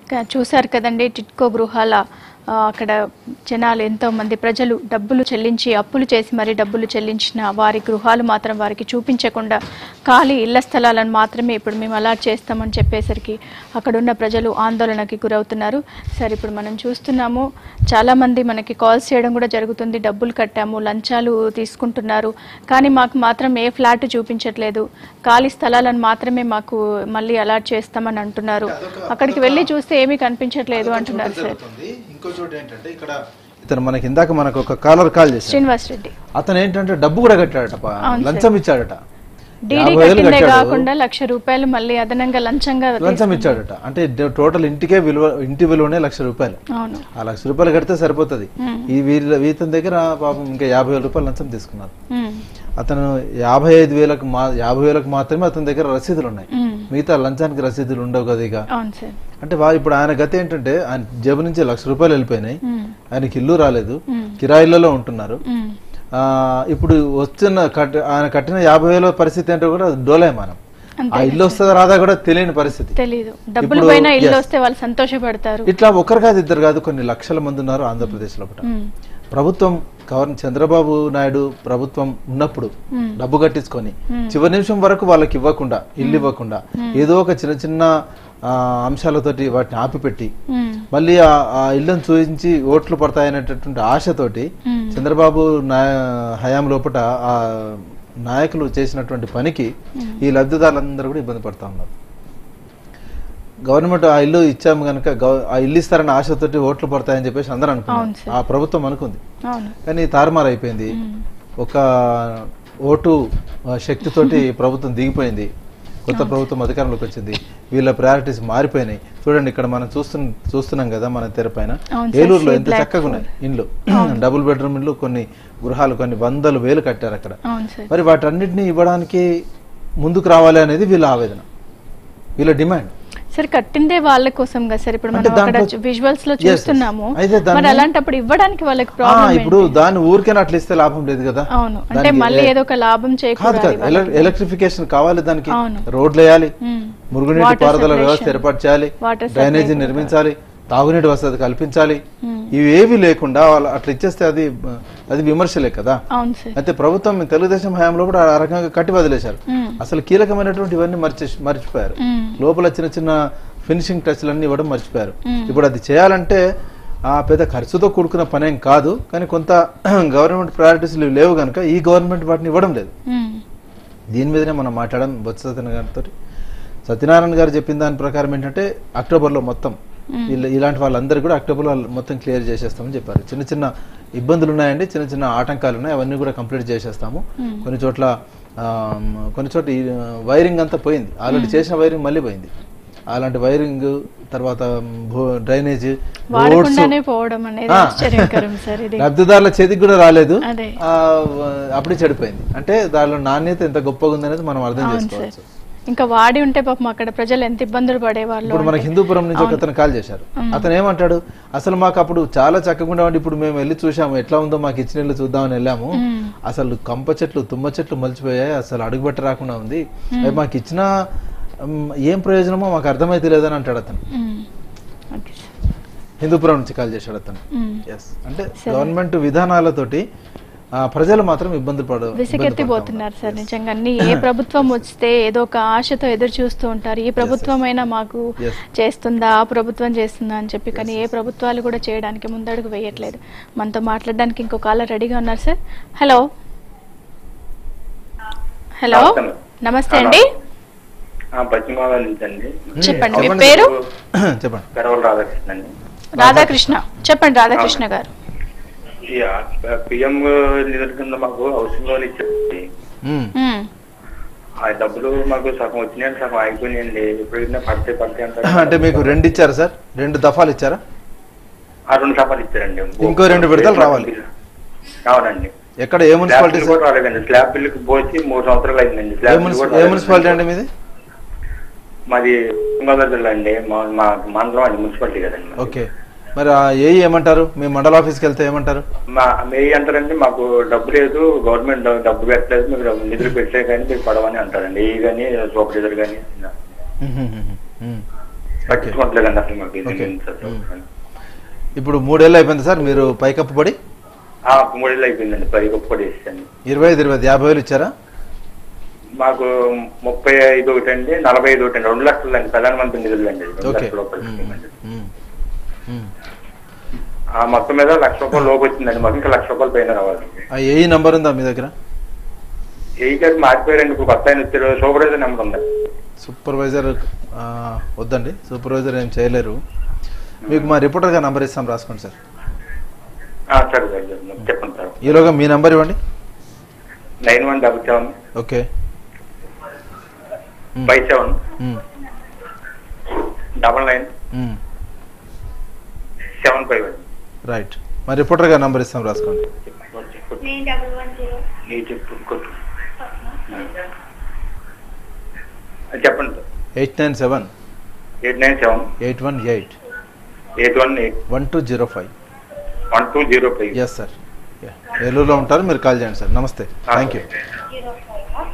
ఇంకా చూశారు కదండి టిట్కో గృహాల ఆ, అక్కడ జనాలు ఎంతో మంది ప్రజలు డబ్బులు చెల్లించి అప్పులు చేసి మరి డబ్బులు చెల్లించిన వారి గృహాలు మాత్రం వారికి చూపించకుండా ఖాళీ ఇళ్ల స్థలాలను మాత్రమే ఇప్పుడు మేము అలాట్ చేస్తామని చెప్పేసరికి అక్కడ ఉన్న ప్రజలు ఆందోళనకి గురవుతున్నారు సరే ఇప్పుడు మనం చూస్తున్నాము చాలా మంది మనకి కాల్స్ చేయడం కూడా జరుగుతుంది డబ్బులు కట్టాము లంచాలు తీసుకుంటున్నారు కానీ మాకు మాత్రం ఏ ఫ్లాట్ చూపించట్లేదు ఖాళీ స్థలాలను మాత్రమే మాకు మళ్ళీ అలాట్ చేస్తామని అంటున్నారు అక్కడికి వెళ్ళి చూస్తే ఏమీ కనిపించట్లేదు అంటున్నారు సార్ జరుగుతుంది ఇంకో చోట ఏంటంటే ఇక్కడ ఇతను మనకి ఇందాక మనకు ఒక కాలర్ కాల్ చేశాడు శ్రీనివాస్ రెడ్డి అతను ఏంటంటే డబ్బు కూడా కట్టాడట పా- లంచం ఇచ్చాడట డీడీ యాభై వేలు కట్టిందే కట్టాడు. కాకుండా లక్ష రూపాయలు మళ్ళీ అదనంగా లంచంగా లంచం ఇచ్చాడట అంటే డ- టోటల్ ఇంటికే విలువ ఇంటి విలువనే లక్ష రూపాయలు అవును ఆ లక్ష రూపాయలు కడితే సరిపోతుంది ఈ వీళ్ళ వీతని దగ్గర పాపం ఇంకా యాభై వేల రూపాయలు లంచం తీసుకున్నారు ఉమ్, అతను యాభై ఐదు వేలకు మా యాభై వేలకు మాత్రమే అతని దగ్గర రసీదులు ఉన్నాయి ఉమ్, మిగతా లంచానికి రసీదులు ఉండవు కదా ఇక అవును సార్ అంటే వా ఇప్పుడు ఆయన గతి ఏంటంటే ఆయన జేబు నుంచి లక్ష రూపాయలు వెళ్ళిపోయినాయి ఉమ్, ఆయనకి ఇల్లు రాలేదు ఉమ్, కిరాయిలలో ఉంటున్నారు ఉమ్, ఆ, ఇప్పుడు వచ్చిన కట్ ఆయన కట్టిన యాభై వేల పరిస్థితి ఏంటో కూడా డోలాయమానం ఆ ఇల్లు వస్తుందా రాదా కూడా తెలియని పరిస్థితి తెలీదు డబ్బులు ఇప్పుడు- పైన ఇల్లు yes. వస్తే వాళ్ళు సంతోషపడతారు ఇట్లా ఒకరు కాదు ఇద్దరు కాదు కొన్ని లక్షల మంది ఉన్నారు ఆంధ్రప్రదేశ్ లోపల ఉమ్, ప్రభుత్వం గవర్న చంద్రబాబు నాయుడు ప్రభుత్వం ఉన్నప్పుడు ఉమ్, డబ్బు కట్టించుకొని Hmm. చివరి నిమిషం వరకు వాళ్ళకి ఇవ్వకుండా ఇల్లు ఇవ్వకుండా ఏదో ఒక చిన్న చిన్న ఆ, అంశాలతోటి వాటిని ఆపిపెట్టి ఉమ్, మళ్ళీ ఆ ఆ ఇళ్లను చూపించి ఓట్లు పడతాయనేటటువంటి ఆశతోటి ఉమ్, చంద్రబాబు నాయ హయాం లోపల ఆ నాయకులు చేసినటువంటి పనికి ఈ లబ్ధిదారులందరూ కూడా ఇబ్బంది పడతా ఉన్నారు గవర్నమెంట్ ఆ ఇల్లు ఇచ్చాము కనుక గవ- ఆ ఇల్లు ఇస్తారన్న ఆశతోటి ఓట్లు పడతాయని చెప్పేసి అందరూ అవును అనుకున్నారు సార్. ఆ ప్రభుత్వం అనుకుంది అవును కానీ తారుమారు అయిపోయింది ఉమ్, ఒక ఓటు ఆ, శక్తితోటి ప్రభుత్వం దిగిపోయింది కొత్త ప్రభుత్వం అధికారంలోకి వచ్చింది వీళ్ళ ప్రయారిటీస్ మారిపోయినాయి చూడండి ఇక్కడ మనం చూస్తున్న చూస్తున్నాం కదా మన తెర పైన అవును సార్, ఏలూరులో శ్రీ ఎంత బ్లాక్ చక్కగా ఉన్నాయి ఇండ్లు డబుల్ బెడ్రూమ్ ఇండ్లు కొన్ని గృహాలు కొన్ని వందల వేలు కట్టారు అక్కడ అవును సార్ మరి వాటన్నిటిని ఇవ్వడానికి ముందుకు రావాలి అనేది వీళ్ళ ఆవేదన వీళ్ళ డిమాండ్ సార్ కట్టిందే వాళ్ళ కోసం కదా సార్ ఇప్పుడు అంటే మనం అక్కడ దాంట్లో- విజువల్స్ లో Yes, yes. చూస్తున్నాము అయితే దాన్ని- మరి అలాంటప్పుడు ఇవ్వడానికి వాళ్ళకి ఆ, ప్రాబ్లం ఇప్పుడు దాన్ని ఊరికే అట్లా ఇస్తే లాభం లేదు కదా అవును అంటే దానికి మళ్ళీ ఏ- ఏదో ఒక లాభం కాదు చేకూరాలి కాదు ఎల- ఎలక్ట్రిఫికేషన్ కావాలి దానికి అవును. రోడ్లు వేయాలి ఉమ్, మురుగునీటి Water పారుదల వ్యవస్థ separation. ఏర్పాటు చేయాలి Water డ్రైనేజీ supply నిర్మించాలి తాగునీటి వసతి కల్పించాలి ఉమ్, ఇవేవి లేకుండా వాళ్ళు అట్లా ఇచ్చేస్తే అది అది విమర్శలే కదా అవును సార్ అయితే ప్రభుత్వం తెలుగుదేశం హయాంలో కూడా ఆ రకంగా కట్టి వదిలేశారు ఉమ్, అసలు కీలకమైనటువంటి ఇవన్నీ మర్చి మర్చిపోయారు ఉమ్, లోపల చిన్న చిన్న ఫినిషింగ్ టచ్లన్నీ ఇవ్వడం మర్చిపోయారు మ్మ్. ఇప్పుడు అది చేయాలంటే ఆ పెద్ద ఖర్చుతో కూడుకున్న పనేం కాదు కానీ కొంత గవర్నమెంట్ ప్రయారిటీస్ లేవు కనుక ఈ గవర్నమెంట్ వాటిని ఇవ్వడం లేదు ఉమ్, దీని మీదనే మనం మాట్లాడడం బొత్స సత్యనారాయణ గారితో సత్యనారాయణ గారు చెప్పిన దాని ప్రకారం ఏంటంటే అక్టోబర్లో మొత్తం మ్మ్. ఇలా- ఇలాంటి వాళ్ళందరూ కూడా అక్టోబర్లో మొత్తం క్లియర్ చేసేస్తామని చెప్పారు చిన్న చిన్న ఇబ్బందులు ఉన్నాయండి చిన్న చిన్న ఆటంకాలు ఉన్నాయి అవన్నీ కూడా కంప్లీట్ చేసేస్తాము మ్మ్. కొన్ని చోట్ల ఆ, కొన్ని చోట్ల ఈ, వైరింగ్ అంతా పోయింది ఆల్రెడీ చేసిన వైరింగ్ మళ్ళీ పోయింది అలాంటి వైరింగ్ తర్వాత భూ- డ్రైనేజ్ రోడ్స్ వాడకుండానే పోవడం అనేది ఆ. ఆశ్చర్యకరం సార్ ఇది లబ్ధిదారుల చేతికి కూడా రాలేదు అదే ఆ, అప్పుడే చెడిపోయింది అంటే దానిలో నాణ్యత ఎంత గొప్పగా ఉందనేది మనం అర్థం అవును చేసుకోవచ్చు సార్ ఇంకా వాడి ఉంటే పాపం అక్కడ ప్రజలు ఎంత ఇబ్బందులు పడేవాళ్ళు ఇప్పుడు మనకి హిందూపురం నుంచి ఒక అతను కాల్ చేశారు అతను ఏమంటాడు అసలు మాకు అప్పుడు చాలా చక్కగా ఉండేవాడి ఇప్పుడు మేము వెళ్ళి చూసాము ఎట్లా ఉందో మాకు ఇచ్చిన ఇల్లు చూద్దామని వెళ్ళాము మ్మ్. అసలు కంప చెట్లు తుమ్మ చెట్లు మలిచిపోయాయి అసలు అడుగుబెట్ట రాకుండా ఉంది అవి మాకు ఇచ్చిన మ్, ఏం ప్రయోజనమో మాకు అర్థమైతే లేదని అంటాడు అతను ఉమ్, ఓకే సార్ హిందూపురం నుంచి కాల్ చేశాడు అతను ఉమ్. ఎస్ అంటే గవర్నమెంట్ విధానాలతోటి ఆ, ప్రజలు మాత్రం ఇబ్బందులు పడ విసిగెత్తిపోతున్నారు సార్ నిజంగా అన్ని ఏ ప్రభుత్వం వస్తే ఏదో ఒక ఆశతో ఎదురు చూస్తూ ఉంటారు ఈ ప్రభుత్వం అయినా మాకు Yes. చేస్తుందా ఆ ప్రభుత్వం చేస్తుందా అని చెప్పి కానీ ఏ ప్రభుత్వాలు కూడా చేయడానికి ముందడుగు వేయట్లేదు మనతో మాట్లాడడానికి ఇంకో కాలర్ రెడీగా ఉన్నారు సార్ హలో హలో నమస్తే. నమస్తే అండి ఆ, పశ్చిమ గోదావరి నుంచి అండి చెప్పండి మీ చెప్పండి. పేరు చెప్పండి కరవల రాధాకృష్ణ అండి రాధాకృష్ణ చెప్పండి రాధాకృష్ణ గారు ఈ పిఎం నిధుల కింద మాకు హౌసింగ్ లోన్ ఇచ్చింది మ్మ్. ఉమ్, ఆ డబ్బులు మాకు సగం వచ్చినాయండి సగం ఆగిపోయినాయండి ఇప్పుడు పడితే పడితే అంటారు అంటే మీకు రెండు ఇచ్చారా సార్ రెండు దఫాలు ఇచ్చారా ఆ రెండు సఫాలు ఇచ్చారండి ఇంకో రెండు విడతలు రావాలి. అవునండి ఎక్కడ ఏ స్లాబ్ మున్సిపాలిటీ బిల్ సార్ కూడా రాలేదండి స్లాబ్ బిల్లుకి పోసి మూడు సంవత్సరాలు అయిందండి ఏ స్లాబ్ బిల్ మున్సి- కూడా ఏ రాలేదండి. మున్సిపాలిటీ అండి మీది మాది పశ్చిమ గోదావరి జిల్లా అండి మా మా మండలం అండి మున్సిపాలిటీ కదండి మాది. ఓకే మరి ఆ ఏ ఏమంటారు మీ మండల ఆఫీస్కి వెళ్తే ఏమంటారు మా మీ అంటారండి మాకు డబ్బు లేదు గవర్నమెంట్ డబ్బు పెట్టలేదు మీరు నిధులు పెట్టే కానీ మీరు పడవని అంటారండి ఈ కానీ సూపర్వైజర్ కానీ మ్మ్. మ్మ్. పట్టించుకోవట్లేదండి అసలు మాకు ఇది ఓకే. ఏంటి సార్ మ్మ్. ఇప్పుడు మూడేళ్ళు అయిపోయింది సార్ మీరు పైకప్పు పడి ఆ, మూడేళ్ళు అయిపోయిందండి పది గొప్ప వేసాను ఇరవై ఐదు ఇరవై ఐదు యాభై వేలు ఇచ్చారా మాకు ముప్పై ఐదు ఒకటి అండి నలభై ఐదు ఒకటి అండి రెండు లక్షలు అండి ప్రధానమంత్రి నిధులు అండి రెండు ఓకే లక్షల రూపాయలు ఇచ్చిందండి. మ్మ్. మ్మ్. ఆ మొత్తం మీద లక్ష రూపాయలు లోపు వచ్చిందండి మాకు ఇంకా లక్ష రూపాయలు పైన రావాలండి ఆ ఏ నంబర్ ఉందా మీ దగ్గర ఏ గారు మారిపోయారండి ఇప్పుడు కొత్త ఆయన వచ్చారు సూపర్వైజర్ నెంబర్ ఉంది సూపర్వైజర్ ఆ, వద్దండి సూపర్వైజర్ ఏం చేయలేరు మీకు మా రిపోర్టర్గా నంబర్ ఇస్తాం రాసుకోండి సార్ ఆ, సరే సార్ చెప్పండి సార్ ఈలోగా మీ నంబర్ ఇవ్వండి nine one double seven okay మ్మ్. ఫైవ్ సెవెన్ మ్మ్. డబల్ నైన్ మ్మ్. సెవెన్ ఫైవ్ అండి రైట్ మా రిపోర్టర్గా నంబర్ ఇస్తాం రాసుకోండి నైన్ డబల్ వన్ జీరో నీ చెప్పు కొట్టు. ఆ, చెప్పండి sir eight nine seven eight nine seven eight one eight eight one eight one two zero five one two zero five yes sir ఏలూరులో ఉంటారు మీరు కాల్ చేయండి సార్ నమస్తే thank you zero five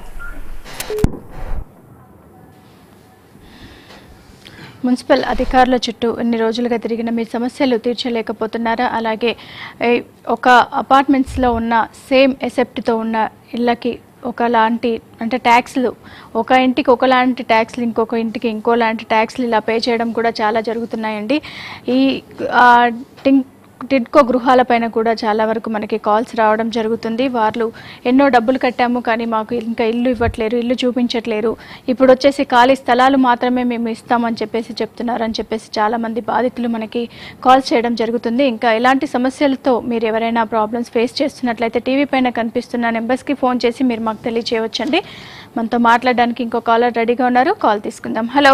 municipal అధికారుల చుట్టూ ఇన్ని రోజులుగా తిరిగిన మీ సమస్యలు తీర్చలేకపోతున్నారా అలాగే ఏ, ఒక అపార్ట్మెంట్స్లో ఉన్న సేమ్ ఎసెప్ట్తో ఉన్న ఇళ్ళకి ఒకలాంటి అంటే ట్యాక్స్లు ఒక ఇంటికి ఒకలాంటి ట్యాక్స్లు ఇంకొక ఇంటికి ఇంకోలాంటి ట్యాక్స్లు ఇలా పే చేయడం కూడా చాలా జరుగుతున్నాయండి ఈ ఆ, టింక్ టిడ్కో గృహాలపైన కూడా చాలా వరకు మనకి కాల్స్ రావడం జరుగుతుంది వాళ్ళు ఎన్నో డబ్బులు కట్టాము కానీ మాకు ఇంకా ఇల్లు ఇవ్వట్లేరు ఇల్లు చూపించట్లేరు ఇప్పుడు వచ్చేసి ఖాళీ స్థలాలు మాత్రమే మేము ఇస్తామని చెప్పేసి చెప్తున్నారు అని చెప్పేసి చాలా మంది బాధితులు మనకి కాల్స్ చేయడం జరుగుతుంది ఇంకా ఎలాంటి సమస్యలతో మీరు ఎవరైనా ప్రాబ్లమ్స్ ఫేస్ చేస్తున్నట్లయితే టీవీ పైన కనిపిస్తున్న నెంబర్స్కి ఫోన్ చేసి మీరు మాకు తెలియచేయవచ్చండి మనతో మాట్లాడడానికి ఇంకో కాలర్ రెడీగా ఉన్నారు కాల్ తీసుకుందాం hello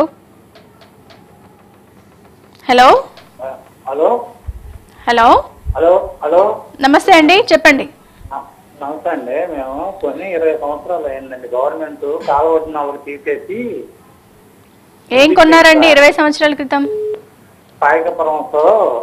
hello hello hello hello hello నమస్తే అండి చెప్పండి న- నమస్తే అండి మేము కొన్ని ఇరవై సంవత్సరాలు అయిందండి గవర్నమెంట్ కాలువట్టున ఒకటి తీసేసి ఏం కొన్నారండి ఇరవై సంవత్సరాల క్రితం పాయకపురంతో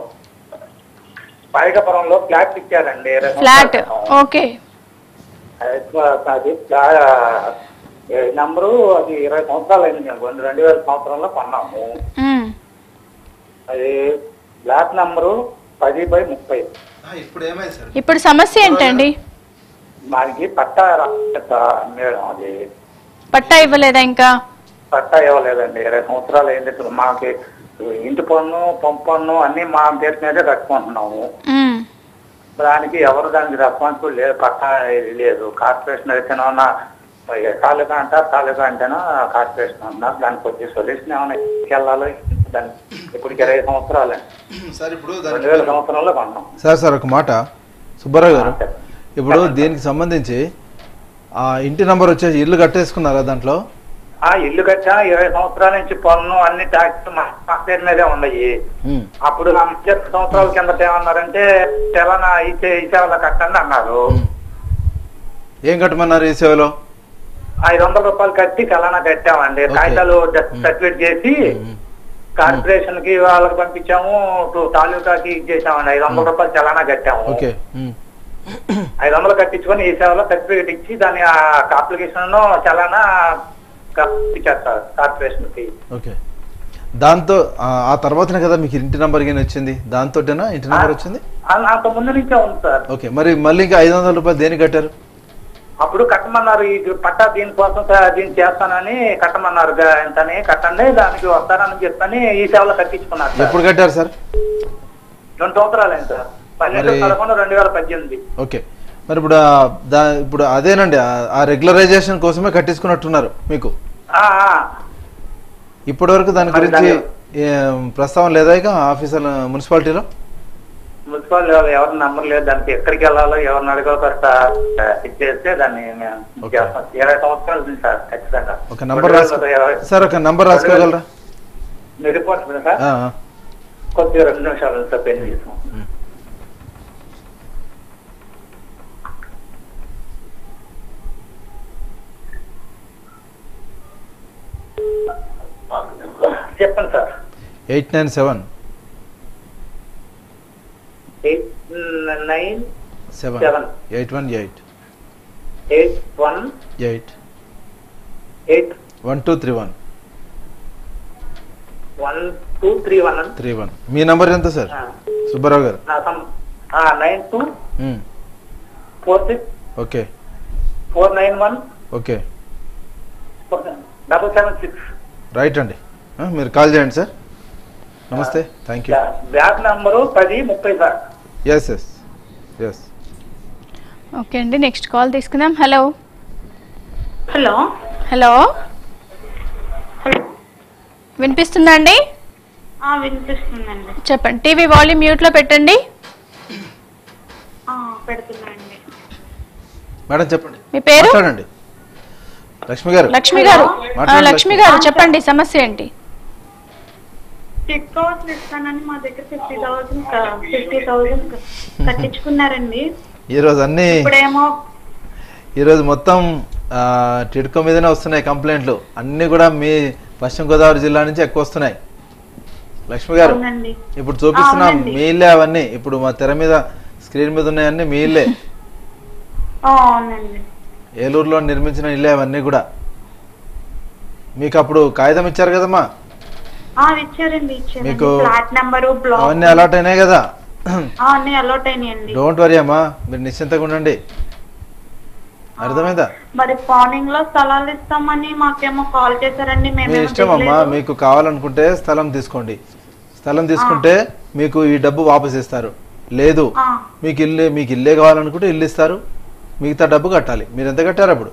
పాయకపురంలో ఫ్లాట్ ఇచ్చారండి ఇరవై ఫ్లాట్ సంవత్సరాల ఓకే క్రితం. అది ఫ్లా- ఏ నంబరు అది ఇరవై సంవత్సరాలు అయింది మేము కొన్ని రెండు వేల సంవత్సరంలో కొన్నాము మ్మ్. అది ఫ్లాట్ నంబరు పది బై ముప్పై ఇప్పుడు ఏమైంది సార్ ఇప్పుడు సమస్య ఏంటండి మనకి పట్టా రాలేదు సార్ మేడం అది పట్టా ఇవ్వలేదా ఇంకా పట్టా ఇవ్వలేదండి ఇరవై సంవత్సరాలు అయింది ఇప్పుడు మాకి ఇంటి పన్ను పంపు పన్ను అన్ని మా పేరు మీదే కట్టుకుంటున్నాము మ్మ్. దానికి ఎవరు దానికి రెస్పాన్సిబుల్ లేదు పట్టా ఇది లేదు కార్పొరేషన్ అయితేనా తాలూకా అంటారు తాలూకా అంటేనా కార్పొరేషన్ అంటున్నారు దానికి వచ్చే సొల్యూషన్ ఏమైనా వెళ్ళాలి దాన్ని ఇప్పటికి ఇరవై సంవత్సరాలు సార్ ఇప్పుడు రెండు వేల సంవత్సరంలో కొన్నాం సార్ సార్ ఒక మాట సుబ్బారావు గారు చెప్పండి. ఇప్పుడు దీనికి సంబంధించి ఆ ఇంటి నంబర్ వచ్చేసి ఇల్లు కట్టేసుకున్నారా దాంట్లో ఆ ఇల్లు కట్టా ఇరవై సంవత్సరాల నుంచి పన్ను అన్ని ట్యాక్స్ మా మా పేరు మీదే ఉన్నాయి మ్మ్. అప్పుడు ఆ మధ్య సంవత్సరాల కిందట ఏమన్నారంటే తెలంగాణ ఇచ్చే ఇసేవాళ్ళ కట్టండి అన్నారు మ్మ్. ఏం కట్టమన్నారు ఈ సేవలో ఐదు వందల రూపాయలు కట్టి చలానా కట్టామండి ఓకే. కాగితాలు సర్టిఫికేట్ చేసి మ్మ్. కార్పొరేషన్ కి వాళ్ళకి పంపించాము టు- తాలూకాకి ఇచ్చేసామండి ఐదు వందల రూపాయలు చలానా కట్టాము ఓకే మ్మ్. ఐదు వందలు కట్టించుకొని ఈ సేవలో సర్టిఫికేట్ ఇచ్చి దాని అప్లికేషన్ చలానా ఇచ్చేస్తారు కార్పొరేషన్ కి ఓకే దాంతో ఆ ఆ తర్వాతనే కదా మీకు ఇంటి నంబర్ గిన వచ్చింది దాంతోటేనా ఇంటి నంబర్ వచ్చింది అ- అంత ముందు నుంచే ఉంది సార్ ఓకే మరి మళ్ళీ ఇంకా ఐదు వందల రూపాయలు దేనికి కట్టారు అప్పుడు కట్టమన్నారు ఈ పట్టా దీనికోసం స- దీన్ని చేస్తానని కట్టమన్నారు గా- ఎంతని కట్టండి దానికి వస్తానని చెప్పని ఈ సేవలో కట్టించుకున్నారు సార్ ఎప్పుడు కట్టారు సార్ రెండు సంవత్సరాలు అయింది సార్ పన్నెండు మరి- పదకొండు రెండు వేల పద్దెనిమిది ఓకే మరి ఇప్పుడు ఆ- దా ఇప్పుడు అదేనండి ఆ- ఆ రెగ్యులరైజేషన్ కోసమే కట్టించుకున్నట్టున్నారు మీకు ఆ, ఆ. ఇప్పటి వరకు దాని మరి గురించి దాని- ఏం ప్రస్తావన లేదా ఇక ఆఫీసర్ మున్సిపాలిటీలో మున్సిపల్ లెవెల్ ఎవరిని నమ్మలేదు దానికి ఎక్కడికి వెళ్ళాలో ఎవరిని అడగాలో కాస్త ఇచ్చేస్తే దాన్ని మేము ఓకే. చేస్తాం ఇరవై సంవత్సరాలు ఉంది సార్ ఖచ్చితంగా ఒక నంబర్ రెండు రాసుకో వేల ఇరవై- సార్ ఒక నంబర్ రాసుకోగలరా మీ రిపోర్ట్ మీద సార్ ఆ, ఆ. కొద్దిగా రెండు నిమిషాలు ఉంది సార్ పెన్ చేసాం ఉమ్. చెప్పండి sir eight nine seven eight nine seven seven eight one eight eight one eight eight one two three one one two three one three one మీ నంబర్ ఎంత sir Subbarao garu nine two మ్మ్. Four six okay four nine one okay double seven six right అండి ఆ, మీరు call చేయండి sir నమస్తే thank you bag number పది ముప్పై sir yes yes yes okay అండి నెక్స్ట్ కాల్ తీసుకుందాం హలో హలో హలో వినిపిస్తుందా అండి ఆ, వినిపిస్తుందండి చెప్పండి టీవీ వాల్యూమ్ మ్యూట్లో పెట్టండి ఆ, పెడుతున్నాండి మేడం చెప్పండి మీ పేరు మాట్లాడండి లక్ష్మి గారు లక్ష్మి గారు ఆ, మాట్లాడండి, లక్ష్మి లక్ష్మి. గారు చెప్పండి సమస్య ఏంటి చెక్ కవర్స్ ఇస్తానని మా దగ్గర ఫిఫ్టీ థౌసండ్ ఫిఫ్టీ థౌసండ్ కట్టించుకున్నారండి ఈరోజు అన్ని ఇప్పుడేమో ఈరోజు మొత్తం ఆ, టిడ్కో మీదనే వస్తున్నాయి కంప్లైంట్లు అన్ని కూడా మీ పశ్చిమ గోదావరి జిల్లా నుంచి ఎక్కువ వస్తున్నాయి లక్ష్మి గారు అవునండి ఇప్పుడు చూపిస్తున్నాం అవునండి. మీ ఇల్లే అవన్నీ ఇప్పుడు మా తెర మీద స్క్రీన్ మీద ఉన్నాయన్నీ మీ ఇల్లే ఆ, అవునండి ఏలూరులో నిర్మించిన ఇల్లే అవన్నీ కూడా మీకు అప్పుడు కాగితం ఇచ్చారు కదమ్మా ఆ, ఇచ్చారండి ఇచ్చారండి మీకు ఫ్లాట్ నెంబరు బ్లాక్ అవన్నీ అలాట్ అయినాయి కదా ఆ, అన్ని అలౌట్ అయినాయండి డోంట్ వరీ అమ్మా మీరు నిశ్చింతగా ఉండండి అర్థమైందా మరి పానింగ్ లో స్థలాలు ఇస్తామని మాకేమో కాల్ చేశారండి మీ మేమేమో ఇష్టం అమ్మా దిగలేదు. మీకు కావాలనుకుంటే స్థలం తీసుకోండి స్థలం తీసుకుంటే మీకు ఈ డబ్బు వాపస్ ఇస్తారు లేదు ఆ, మీకు ఇల్లు మీకు ఇల్లే కావాలనుకుంటే ఇల్లు ఇస్తారు మిగతా డబ్బు కట్టాలి మీరు ఎంత కట్టారు అప్పుడు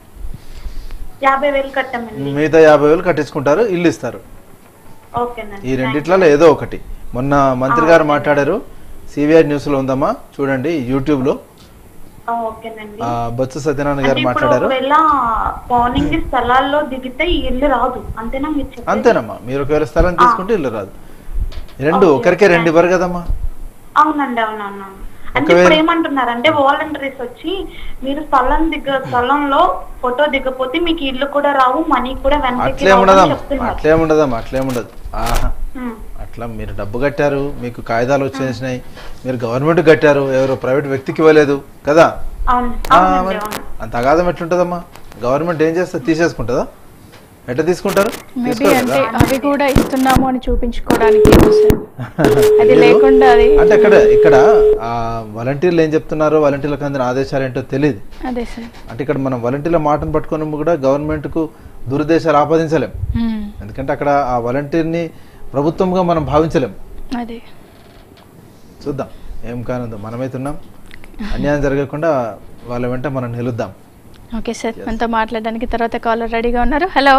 యాభై వేలు కట్టామండి మిగతా యాభై వేలు కట్టించుకుంటారు ఇల్లు ఇస్తారు ఓకేనండి ఈ రెండిట్లలో ఏదో ఒకటి మొన్న మంత్రి గారు మాట్లాడారు సివిఆర్ న్యూస్ లో ఉందమ్మా చూడండి యూట్యూబ్ లో ఆ, ఓకేనండి ఆ, బొత్స సత్యనారాయణ అంటే గారు ఇప్పుడు మాట్లాడారు ఒకవేళ పానింగ్ స్థలాల్లో దిగితే ఈ ఇల్లు రాదు అంతేనా మీరు చెప్పేది? అంతేనమ్మా మీరు ఒకవేళ స్థలం తీసుకుంటే ఇల్లు రాదు రెండు ఒకరికే రెండు ఇవ్వరు కదమ్మా అవునండి అవునవును అంటే ఒకవేళ- ఇప్పుడు ఏమంటున్నారంటే వాలంటీర్స్ వచ్చి మీరు స్థలం దిగ స్థలంలో ఫోటో దిగపోతే మీకు ఇల్లు కూడా రావు మనీ కూడా వెనక్కి అట్లే రావు అని ఉండదమ్మా చెప్తున్నారు అట్లే ఉండదమ్మా అట్లే ఉండదు ఆహా ఉమ్. అట్లా మీరు డబ్బు కట్టారు మీకు కాగితాలు వచ్చేసినాయి మీరు గవర్నమెంట్ కట్టారు ఎవరో ప్రైవేట్ వ్యక్తికి ఇవ్వలేదు కదా అవును ఆ, అవునండి మరి అవును అంత అగాధం ఎట్లుంటదమ్మా గవర్నమెంట్ ఏం చేస్తుంది తీసేసుకుంటుందా ఎట్లా తీసుకుంటారు మేబీ తీసుకోరు అంటే కదా. అవి కూడా ఇస్తున్నాము అని చూపించుకోవడానికి ఏమో సార్. అది మీరు- లేకుండా అది అంటే ఇక్కడ ఇక్కడ ఆ వాలంటీర్లు ఏం చెప్తున్నారో వాలంటీర్లకు అందిన ఆదేశాలు ఏంటో తెలియదు అదే సార్ అంటే ఇక్కడ మనం వాలంటీర్ల మాటను పట్టుకొని కూడా గవర్నమెంట్కు దురుద్దేశాలు ఆపాదించలేం ఉమ్, ఎందుకంటే అక్కడ ఆ వాలంటీర్ని ప్రభుత్వంగా మనం భావించలేం అదే చూద్దాం ఏం కానుందో మనమైతే ఉన్నాం అన్యాయం జరగకుండా వాళ్ళ వెంట మనం నిలుద్దాం ఓకే సార్ మనతో మాట్లాడడానికి తర్వాత కాలర్ రెడీగా ఉన్నారు హలో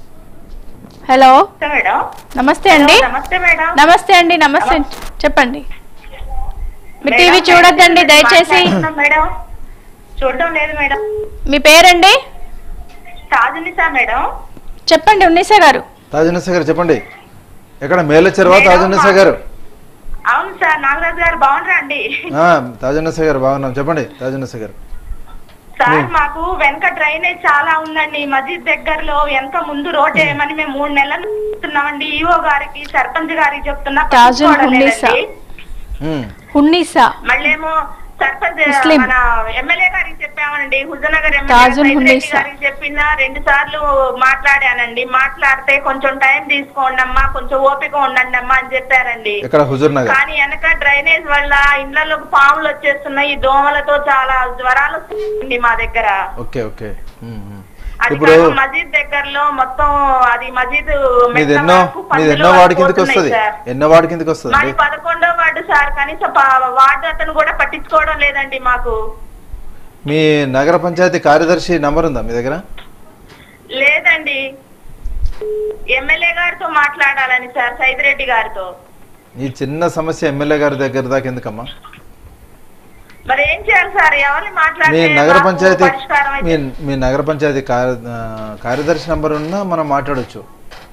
హలో నమస్తే మేడం నమస్తే అండి నమస్తే మేడం నమస్తే అండి నమస్తే చెప్పండి మీ టీవీ చూడొద్దండి దయచేసి మాట్లాడుతున్నాం మేడం చూడడం లేదు మేడం మీ పేరండి తాజునిసా మేడం చెప్పండి ఉన్నీసా గారు తాజునిసా గారు చెప్పండి ఎక్కడ మేలొచ్చారువా మేడం, తాజునిసా గారు అవును సార్ నాగరాజు గారు బాగుండ్రా అండి ఆ, తాజునిసా గారు బాగున్నాం చెప్పండి తాజునిసా గారు సార్ మాకు వెనక డ్రైనేజ్ చాలా ఉందండి మసీద్ దగ్గరలో వెనక ముందు రోడ్ వేయమని మేము మూడు నెలలు చెప్తున్నామండి ఈఓ గారికి సర్పంచ్ గారికి చెప్తున్నా తాజుల్ పట్టించుకోవడం హున్నీసా. లేదండి. ఉమ్, ఉన్నీసా మళ్ళేమో సర్పంచ్ ముస్లిం. మన ఎమ్మెల్యే గారికి చెప్పామండి హుజనగర్ తాజుల్ ఎమ్మెల్యే హున్నీసా. గారికి చెప్పిన రెండు సార్లు మాట్లాడానండి మాట్లాడితే కొంచెం టైం తీసుకోండి అమ్మా కొంచెం ఓపిక ఉండండి అమ్మా అని చెప్పారండి ఎక్కడ హుజూర్ నగర్ కానీ వెనక డ్రైనేజ్ వల్ల ఇళ్లలోకి పాములు వచ్చేస్తున్నాయి ఈ దోమలతో చాలా జ్వరాలు వస్తుంది మా దగ్గర ఓకే ఓకే ఉమ్, ఉమ్. అది ఇప్పుడు కాక మసీద్ దగ్గరలో మొత్తం అది మసీద్ మీది ఎన్నో మీది ఎన్నో వార్డు కిందకి వస్తుంది ఎన్నో వార్డు కిందకి వస్తుంది మాది పదకొండో వార్డు సార్ కనీసం ప- వార్డు అతను కూడా పట్టించుకోవడం లేదండి మాకు మీ నగర పంచాయతీ కార్యదర్శి నంబర్ ఉందా మీ దగ్గర లేదండి ఎమ్మెల్యే గారితో మాట్లాడాలని సార్ సైదిరెడ్డి గారితో ఈ చిన్న సమస్య ఎమ్మెల్యే గారి దగ్గర దాకా ఎందుకమ్మా మరి ఏం చేయాలి సార్ ఎవరిని మీ మాట్లాడితే నగర మాకు పంచాయతీ పరిష్కారం మీ అయితే- మీ నగర పంచాయతీ కార్య ఆ, కార్యదర్శి నంబర్ ఉన్నా మనం మాట్లాడొచ్చు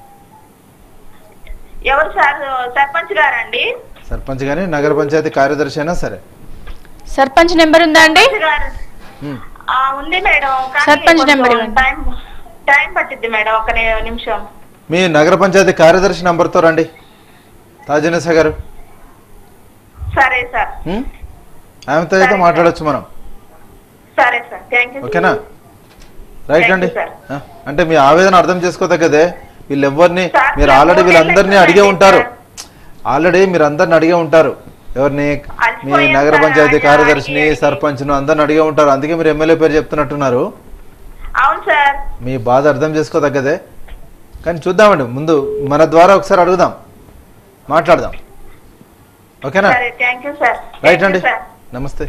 ఎవరు సార్ సర్పంచ్ గారండి సర్పంచ్ కానీ నగర పంచాయతీ కార్యదర్శి అయినా సరే సర్పంచ్ నెంబర్ ఉందా అండి సర్పంచ్ గారు ఉమ్. ఆ, ఉంది మేడం కానీ సర్పంచ్ కొంచెం నెంబర్ ఇవ్వండి. టైం టైం పట్టిద్ది మేడం ఒక ని- నిమిషం మీ నగర పంచాయతీ కార్యదర్శి నంబర్తో రండి తాజనసా గారు సరే సార్ ఉమ్? ఆమెతో అయితే సరే, మాట్లాడొచ్చు మనం సరే సార్ థ్యాంక్ యూ ఓకేనా రైట్ Thank అండి you, sir. ఆ, అంటే మీ ఆవేదన అర్థం చేసుకోదగ్గదే వీళ్ళు ఎవరిని సార్, మీరు సార్, ఆల్రెడీ వీళ్ళందరినీ ఓకే, అడిగే సార్. ఉంటారు ఆల్రెడీ మీరు అందరిని అడిగే ఉంటారు ఎవరిని మీ అలసిపోయాం నగర సార్, పంచాయతీ అడిగి, కార్యదర్శిని అడిగి. సర్పంచ్ను అందరిని అడిగే ఉంటారు అందుకే మీరు ఎమ్మెల్యే పేరు చెప్తున్నట్టున్నారు అవును సార్ మీ బాధ అర్థం చేసుకోదగ్గదే కానీ చూద్దామండి ముందు మన ద్వారా ఒకసారి అడుగుదాం మాట్లాడదాం ఓకేనా సరే thank you sir right Thank అండి you, సార్ నమస్తే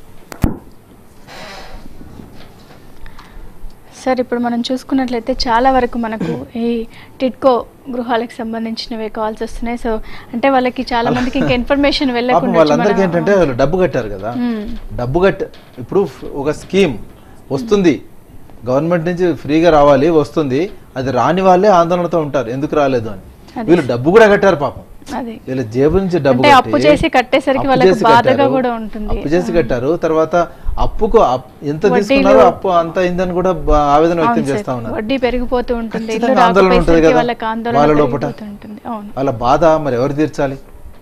సార్ ఇప్పుడు మనం చూసుకున్నట్లయితే చాలా వరకు మనకు ఈ టిట్కో గృహాలకు సంబంధించినవి కాల్స్ వస్తున్నాయి సో అంటే వాళ్ళకి చాలా మందికి ఇంకా ఇన్ఫర్మేషన్ పాపం వెళ్ళకుండా వాళ్ళందరికీ ఏంటంటే వాళ్ళు డబ్బు కట్టారు కదా డబ్బు కట్ ఇప్పుడు ఫ్- ఒక స్కీమ్ వస్తుంది గవర్నమెంట్ నుంచి ఫ్రీగా రావాలి వస్తుంది అది రాని వాళ్ళే ఆందోళనతో ఉంటారు ఎందుకు రాలేదు అని వీళ్ళు డబ్బు కూడా కట్టారు పాపం అది వీళ్ళ జేబు నుంచి డబ్బు అంటే కట్టి, అప్పు చేసి కట్టేసరికి అప్పు వాళ్ళకి చేసి బాధగా కట్టారు, కూడా ఉంటుంది. అప్పు చేసి కట్టారు తర్వాత అప్పుకు అప్- ఎంత వడ్డీలు- తీసుకున్నారో అప్పు అంత అయిందని కూడా బా- ఆవేదన వ్యక్తం అవును చేస్తా సార్. ఉన్నారు వడ్డీ పెరిగిపోతూ ఉంటుంది ఇల్లు ఖచ్చితంగా ఆందోళన ఉంటుంది రాకపోయేసరికి కదా వాళ్ళకి ఆందోళన వాళ్ళ లోపల పెరిగిపోతూ ఉంటుంది అవును వాళ్ళ బాధ మరి ఎవరు తీర్చాలి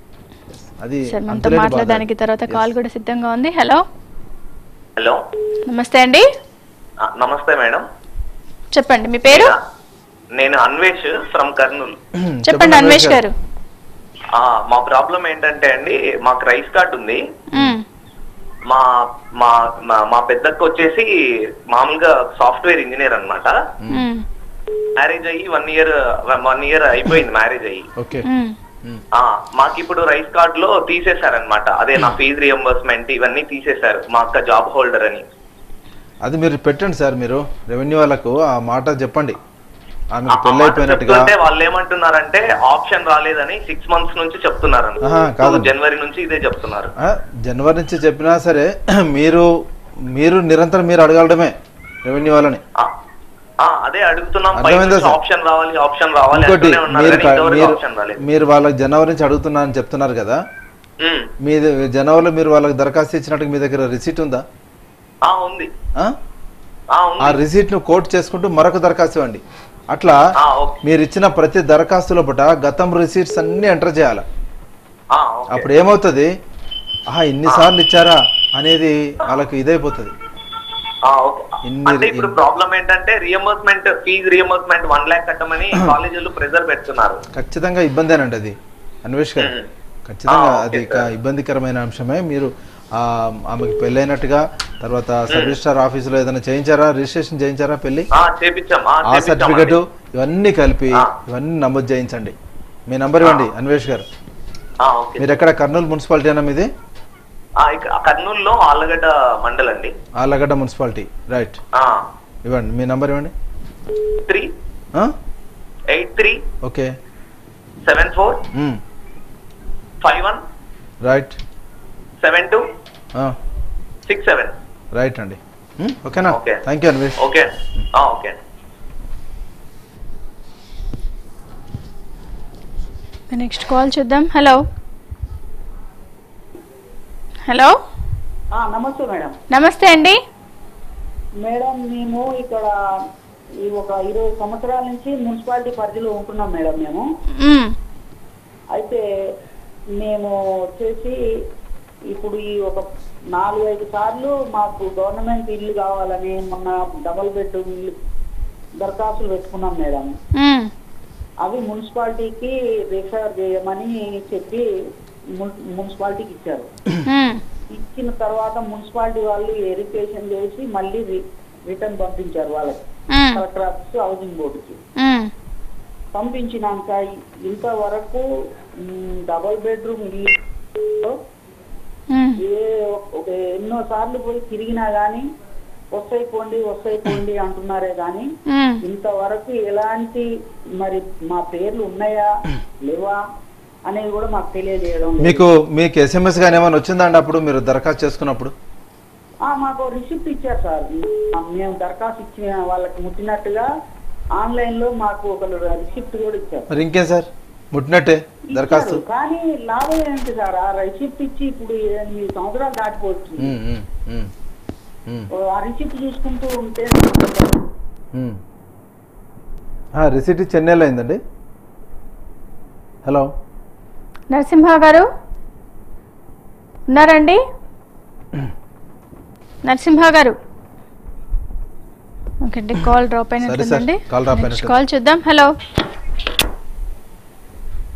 అది సార్ మనతో అంతులేని బాధ. మాట్లాడడానికి తర్వాత కాల్ కూడా సిద్ధంగా ఉంది హలో హలో నమస్తే అండి ఆ, నమస్తే మేడం చెప్పండి మీ పేరు నేను అన్వేష్ ఫ్రమ్ కర్నూలు చెప్పండి అన్వేష్ గారు ఆ, మా ప్రాబ్లం ఏంటంటే అండి మాకు రైస్ కార్డ్ ఉంది మ్మ్. మా మా మా- మా పెద్దక్క వచ్చేసి మామూలుగా సాఫ్ట్వేర్ ఇంజనీర్ అన్నమాట మ్మ్. మ్యారేజ్ అయ్యి వన్ ఇయర్ వన్ ఇయర్ అయిపోయింది మ్యారేజ్ అయ్యి ఓకే మ్మ్. ఆ మాకు ఇప్పుడు రైస్ కార్డ్ లో తీసేశారనమాట అదే నా ఫీజు రియంబర్స్మెంట్ ఇవన్నీ తీసేశారు మా అక్క జాబ్ హోల్డర్ అని అది మీరు పెట్టండి సార్ మీరు రెవెన్యూ వాళ్ళకు ఆ మాట చెప్పండి ఆమెకు ఆ పెళ్ళి మాట అయిపోయినట్టుగా చెప్తుంటే వాళ్ళు ఏమంటున్నారంటే ఆప్షన్ రాలేదని సిక్స్ మంత్స్ నుంచి చెప్తున్నారు ఆహా, కాదండి. జనవరి నుంచి ఇదే చెప్తున్నారు ఆ, జనవరి నుంచి చెప్పినా సరే మీరు మీరు నిరంతరం మీరు అడగడమే రెవెన్యూ వాళ్ళని ఆ, ఆ, అదే అడుగుతున్నాం అర్థమైందా సార్? ఆప్షన్ రావాలి ఆప్షన్ రావాలి ఇంకోటి అంటూనే ఉన్నారు మీరు కానీ ఇంతవరకు మీరు ఆప్షన్ రాలేదు మీరు వాళ్ళకి జనవరి నుంచి అడుగుతున్నా అని చెప్తున్నారు కదా ఉమ్. మీ జనవరిలో మీరు వాళ్ళకి దరఖాస్తు ఇచ్చినట్టు మీ దగ్గర రిసీట్ ఉందా ఆ ఉంది ఆ? ఆ ఆ ఉంది రిసీట్ ను కోట్ చేసుకుంటూ మరొక దరఖాస్తు ఇవ్వండి అట్లా ఆ, ఓకే. మీరు ఇచ్చిన ప్రతి దరఖాస్తులో పట గతం రిసీట్స్ అన్ని ఎంటర్ చేయాలి ఆ, ఓకే. అప్పుడు ఏమవుతుంది ఆహా ఇన్నిసార్లు ఇచ్చారా అనేది వాళ్ళకి ఇదైపోతుంది ఆ, ఓకే. ఇన్ని- అంటే ఇప్పుడు ఇన్ని- ప్రాబ్లం ఏంటంటే reimbursement fee reimbursement one lakh కట్టమని కాలేజీలు ప్రెజర్ పెడుతున్నారు ఖచ్చితంగా ఇబ్బందేనండి అది అన్వేష్ గారు మ్మ్. ఖచ్చితంగా ఆ, ఓకే అది ఇక సార్. ఇబ్బందికరమైన అంశమే మీరు ఆ, ఆమెకి పెళ్ళైనట్టుగా తర్వాత సబ్ రిజిస్టార్ ఆఫీసులో ఏదైనా చేయించారా రిజిస్ట్రేషన్ చేయించారా పెళ్లి ఆ చేపించాం ఆ, ఆ చేపించాం సర్టిఫికెట్ అండి. ఇవన్నీ కలిపి ఆ. ఇవన్నీ నమోదు చేయించండి మీ నంబర్ ఇవ్వండి అన్వేష్ గారు ఆ, ఓకే మీరు ఎక్కడ కర్నూలు మున్సిపాలిటీ అన్న మీది ఆ, ఇక కర్నూలులో ఆళ్ళగడ్డ మండల్ అండి ఆలగడ్డ మున్సిపాలిటీ రైట్ ఆ ఇవ్వండి మీ నంబర్ ఇవ్వండి త్రీ ఆ? Eight three okay seven four మ్మ్. Five one right seven two ఆ, సిక్స్ సెవెన్ రైట్ అండి మ్మ్? ఓకేనా okay. Thank you Anvesh okay ఆ, ఓకే నెక్స్ట్ కాల్ చూద్దాం హలో హలో ఆ, నమస్తే మేడం నమస్తే అండి మేడం మేము ఇక్కడ ఈ ఒక ఇరవై సంవత్సరాల నుంచి మున్సిపాలిటీ పరిధిలో ఉంటున్నాం మేడం మేము మ్మ్. అయితే మేము వచ్చేసి ఇప్పుడు ఈ ఒక నాలుగు ఐదు సార్లు మాకు గవర్నమెంట్ ఇల్లు కావాలని మొన్న డబల్ బెడ్రూమ్ ఇల్లు దరఖాస్తులు పెట్టుకున్నాం మేడం మ్మ్. అవి మున్సిపాలిటీకి రిఫర్ చేయమని చెప్పి మున్- మున్సిపాలిటీకి ఇచ్చారు మ్మ్. ఇచ్చిన తర్వాత మున్సిపాలిటీ వాళ్ళు వెరిఫికేషన్ చేసి మళ్ళీ రి- రిటర్న్ పంపించారు వాళ్ళకి మ్మ్. కలెక్టర్ ఆఫీస్ హౌసింగ్ బోర్డుకి మ్మ్. పంపించినాక ఇంతవరకు మ్, డబుల్ బెడ్రూమ్ ఇల్లు మ్మ్. ఏ ఒక ఎన్నో సార్లు పోయి తిరిగినా గానీ వస్తాయి పోండి వస్తాయి పోండి అంటున్నారే గాని మ్మ్. ఇంతవరకు ఎలాంటి మరి మా పేర్లు ఉన్నాయా లేవా అనేది కూడా మాకు తెలియజేయడం లేదు. మీకు మీకు ఎస్ఎంఎస్ కానీ ఏమైనా వచ్చిందండి అప్పుడు మీరు దరఖాస్తు చేసుకున్నప్పుడు ఆ, మాకు రిసిప్ట్ ఇచ్చారు సార్ మేము దరఖాస్తు ఇచ్చిన వాళ్ళకి ముట్టినట్టుగా ఆన్లైన్ లో మాకు ఒక రిసిప్ట్ కూడా ఇచ్చారు మరి ఇంకేం సార్ ముట్టినట్టే దరఖాస్తు ఇచ్చారు. కానీ లాభం ఏంటి సార్ ఆ రిసిప్ట్ ఇచ్చి ఇప్పుడు ఎనిమిది సంవత్సరాలు దాటిపోతుంది మ్మ్, మ్మ్, మ్మ్, మ్మ్, ఆ రిసిప్ట్ చూసుకుంటూ ఉంటే మ్మ్. ఆ, రిసీట్ ఇచ్చి ఎన్నేళ్ళు అయిందండి హలో నరసింహ గారు ఉన్నారండి నరసింహ గారు ఓకే అండి కాల్ డ్రాప్ సరే సార్, అయినట్లుందండి కాల్ డ్రాప్ నెక్స్ట్ అయినట్టుంది. కాల్ చూద్దాం హలో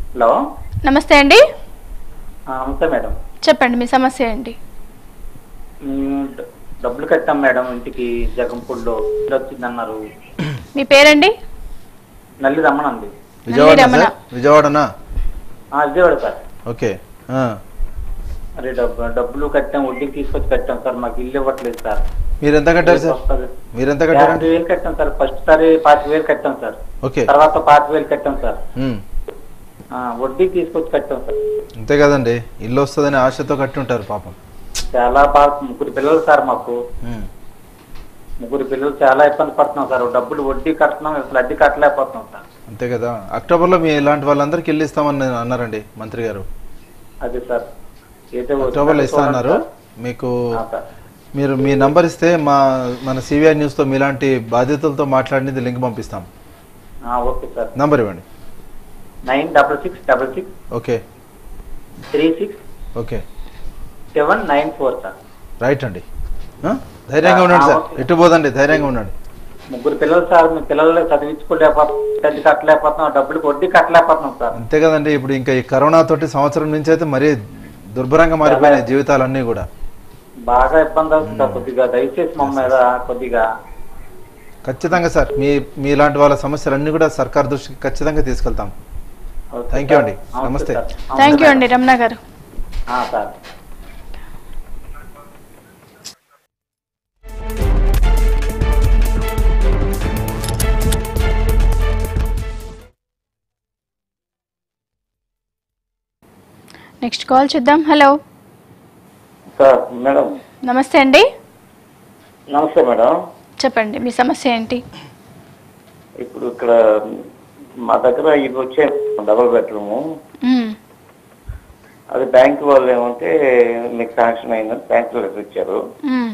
హలో నమస్తే అండి ఆ, నమస్తే మేడం చెప్పండి మీ సమస్య ఏంటి మ్, డ- డబ్బులు కట్టాం మేడం ఇంటికి జగంపూడిలో ఇల్లు వచ్చిందన్నారు మీ పేరండి నల్లి రమ్మనండి విజయవాడ రమణ. సార్ విజయవాడనా ఆ, విజయవాడ సార్ ఓకే ఆ. అరే డబ్బు డబ్బులు కట్టాం వడ్డీకి తీసుకొచ్చి కట్టాం సార్ మాకు ఇల్లు ఇవ్వట్లేదు సార్ మీరు ఎంత కట్టారు సార్ వస్తుంది. మీరు ఎంత యాభై కట్టారండి వేలు కట్టాం సార్ ఫస్ట్ సారి పాతి వేలు కట్టాం సార్ ఓకే తర్వాత పాతి వేలు కట్టాం సార్ ఉమ్. ఆ, వడ్డీకి తీసుకొచ్చి కట్టాం సార్ అంతే కదండి ఇల్లు వస్తుందని ఆశతో కట్టి ఉంటారు పాపం చాలా బాగా ముగ్గురు పిల్లలు సార్ మాకు ఉమ్. ముగ్గురు పిల్లలు చాలా ఇబ్బంది పడుతున్నాం సార్ డబ్బులు వడ్డీ కడుతున్నాం అసలు అడ్డీ కట్టలేకపోతున్నాం సార్ అంతే కదా అక్టోబర్లో మీ ఇలాంటి వాళ్ళందరికీ ఇల్లు ఇస్తామని అన్నారండి మంత్రి గారు అదే సార్ ఏదో అక్టోబర్లో ఇస్తా చూడండి అన్నారు సార్. మీకు ఆ, సార్ మీరు మీ నంబర్ ఇస్తే మా మన సివిఆర్ న్యూస్తో మీలాంటి బాధితులతో మాట్లాడినది లింక్ పంపిస్తాం ఆ, ఓకే సార్ నంబర్ ఇవ్వండి nine double six double six okay three six okay seven nine four sir right అండి ఆ? ధైర్యంగా ఉండండి సార్ ఓకే. ఎటు పోదండి ధైర్యంగా ఉండండి ముగ్గురు పిల్లలు సార్ మీ పిల్లలు చదివించుకోలేకపోతున్నాం అడ్డీ కట్టలేకపోతున్నాం డబ్బులు వడ్డీ కట్టలేకపోతున్నాం సార్ అంతే కదండి ఇప్పుడు ఇంకా ఈ కరోనా తోటి సంవత్సరం నుంచి అయితే మరీ దుర్భరంగా మారిపోయినాయి జీవితాలన్నీ కూడా బాగా ఇబ్బంది అవుతుంది సార్ కొద్దిగా దయచేసి మా మీద కొద్దిగా ఖచ్చితంగా సార్ మీ మీలాంటి వాళ్ళ సమస్యలన్నీ కూడా సర్కార్ దృష్టికి ఖచ్చితంగా తీసుకెళ్తాం ఓకే Thank you సార్. అండి. అవును నమస్తే. సార్. అవును థ్యాంక్ యూ సార్. అండి రమణ గారు ఆ, సార్ నెక్స్ట్ కాల్ చూద్దాం హలో సార్ మేడం నమస్తే అండి నమస్తే మేడం చెప్పండి మీ సమస్య ఏంటి ఇప్పుడు ఇక్కడ మా దగ్గర ఇది వచ్చే డబుల్ బెడ్రూము మ్మ్. అది బ్యాంక్ వాళ్ళు ఏమంటే మీకు శాంక్షన్ అయిందని బ్యాంక్ లెటర్ ఇచ్చారు మ్మ్.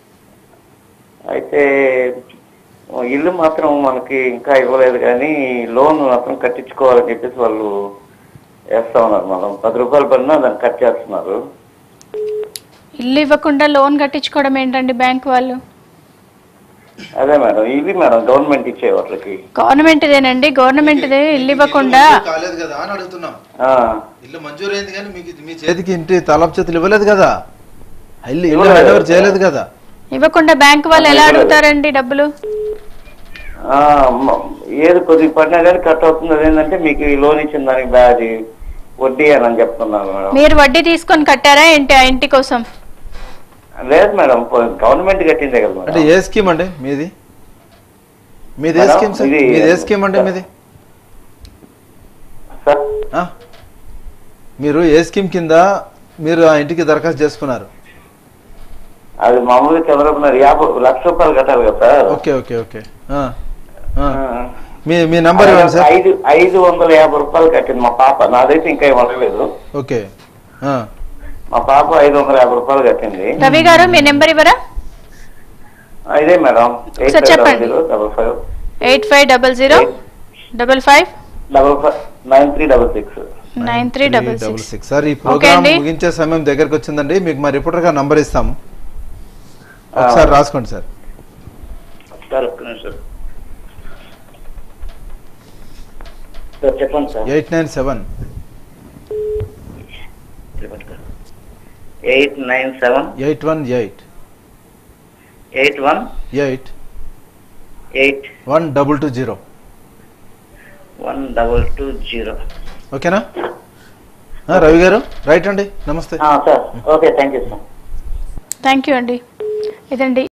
అయితే ఇల్లు మాత్రం మనకి ఇంకా ఇవ్వలేదు కానీ లోన్ మాత్రం కట్టించుకోవాలని చెప్పేసి వాళ్ళు వేస్తా ఉన్నారు మనం పది రూపాయలు పడినా దాన్ని కట్ చేస్తున్నారు ఇల్లు ఇవ్వకుండా లోన్ కట్టించుకోవడం ఏంటండి బ్యాంక్ వాళ్ళు అదే మేడం ఇది మేడం గవర్నమెంట్ ఇచ్చే వాళ్ళకి గవర్నమెంట్దేనండి గవర్నమెంట్దే ఇల్లు ఇవ్వకుండా కాలేదు కదా అని అడుగుతున్నాం ఆ, ఇల్లు మంజూరైంది కానీ మీకు మీ చేతికి ఇంటి తలపు చేతులు ఇవ్వలేదు కదా ఇల్లు ఇల్లు ఇవ్వలేదు. హ్యాండ్ ఓవర్ చేయలేదు కదా ఇవ్వకుండా బ్యాంక్ వాళ్ళు ఎలా అడుగుతారండి డబ్బులు ఆ, మ- ఏది కొద్దిగా పడినా కానీ కట్ అవుతుంది అదేంటంటే మీకు ఈ లోన్ ఇచ్చిన దానికి బ్యా- అది వడ్డీ అని అని చెప్తున్నారు మేడం మీరు వడ్డీ తీసుకొని కట్టారా ఏంటి ఆ ఇంటి కోసం లేదు మేడం పో- గవర్నమెంట్ కట్టిందే కదా అంటే మేడం ఏ స్కీమ్ అండి మీది మీది ఏ మేడం, స్కీమ్ సార్ ఇది- మీది ఏ స్కీమ్ అండి మీది సార్ ఆ? మీరు ఏ స్కీమ్ కింద మీరు ఆ ఇంటికి దరఖాస్తు చేసుకున్నారు అది మామూలుగా చంద్రబాబు నాయుడు యాభై లక్ష రూపాయలు కట్టాలి కదా సార్ ఓకే ఓకే ఓకే ఆ. ఆ. ఆ. మీ మీ నంబర్ ఇవ్వండి సార్ ఐదు ఐదు వందల యాభై రూపాయలు కట్టింది మా పాప నాదైతే ఇంకా ఏం అడగలేదు ఓకే ఆ. మా పాప ఐదు వందల యాభై రూపాయలు కట్టింది రవి గారు మీ నెంబర్ ఇవ్వరా ఆ, ఇదే మేడం ఎయిట్ ఒకసారి ఫైవ్ చెప్పండి. Double zero double five eight five double zero double five double five nine three double six nine three double double six six sir ఈ ఓకే ప్రోగ్రామ్ అండి. ముగించే సమయం దగ్గరకు వచ్చిందండి మీకు మా రిపోర్టర్ గారు నంబర్ ఇస్తాము ఒకసారి రాసుకోండి సార్ సార్ ఒక్క నిమిషం సార్ చెప్పండి sir eight nine seven eight nine seven eight one eight eight one eight eight one double two zero one double two zero ఓకేనా ఆ, రవి గారు రైట్ అండి నమస్తే sir okay thank you sir thank you అండి ఇదండి